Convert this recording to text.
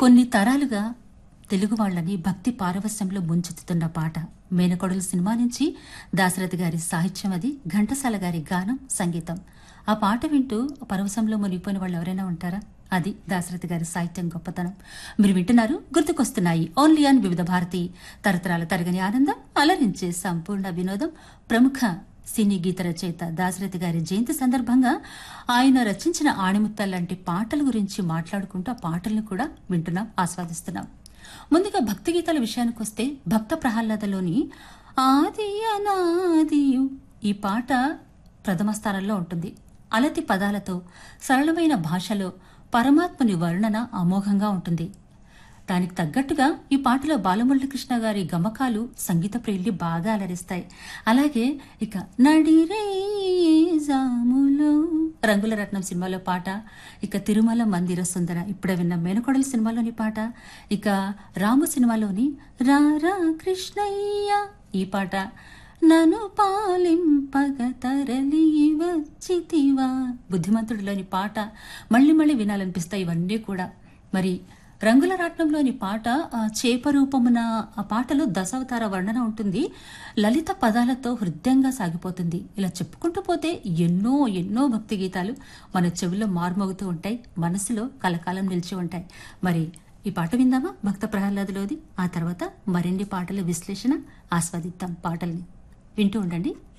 కొన్ని తరాలుగా తెలుగు వాళ్ళని భక్తి పారవస్యంలో ముంచెత్తుతున్న పాట మేనకొడల సినిమా నుంచి దాశరథి గారి సాహిత్యం అది ఘంటసాల గారి గానం సంగీతం ఆ పాట వింటూ పరవశంలో మునిగిపోయిన వాళ్ళు ఎవరైనా ఉంటారా అది దాశరథి గారి సాహిత్యం గొప్పతనం మీరు వింటున్నారు గుర్తుకొస్తున్నాయి ఓన్లీ ఆన్ వివిధ భారతి తరతరాల తరగని ఆనందం అలరించే సంపూర్ణ వినోదం ప్రముఖ సినీ గీత రచయిత దాశరథి గారి జయంతి సందర్భంగా ఆయన రచించిన ఆణిముత్తాలు లాంటి పాటల గురించి మాట్లాడుకుంటూ ఆ పాటలను కూడా వింటున్నాం ఆస్వాదిస్తున్నాం ముందుగా భక్తి గీతాల విషయానికి వస్తే భక్త ప్రహ్లాదలోని ఆది అనాదియు ఈ పాట ప్రథమ స్థానంలో ఉంటుంది అలతి పదాలతో సరళమైన భాషలో పరమాత్మని వర్ణన అమోఘంగా ఉంటుంది దానికి తగ్గట్టుగా ఈ పాటలో బాలమురళీకృష్ణ గారి గమకాలు సంగీత ప్రియుల్ని బాగా అలరిస్తాయి అలాగే ఇక నడిరే జాములో రంగుల రత్నం సినిమాలో పాట ఇక తిరుమల మందిర సుందర ఇప్పుడే విన్న మేనకొడల సినిమాలోని పాట ఇక రాము సినిమాలోని రారా కృష్ణయ్య ఈ పాట నన్ను పాలింపగ తరలి వచ్చితివా బుద్ధిమంతుడిలోని పాట మళ్ళీ మళ్ళీ వినాలనిపిస్తాయి ఇవన్నీ కూడా మరి రంగుల రాట్నంలోని పాట ఆ చేప రూపమున ఆ పాటలో దశావతార వర్ణన ఉంటుంది లలిత పదాలతో హృదయంగా సాగిపోతుంది ఇలా చెప్పుకుంటూ పోతే ఎన్నో ఎన్నో భక్తి గీతాలు మన చెవిలో మార్మోగుతూ ఉంటాయి మనసులో కలకాలం నిలిచి ఉంటాయి మరి ఈ పాట విందామా భక్త ప్రహ్లాదులోది ఆ తర్వాత మరిన్ని పాటల విశ్లేషణ ఆస్వాదిద్దాం పాటల్ని వింటూ ఉండండి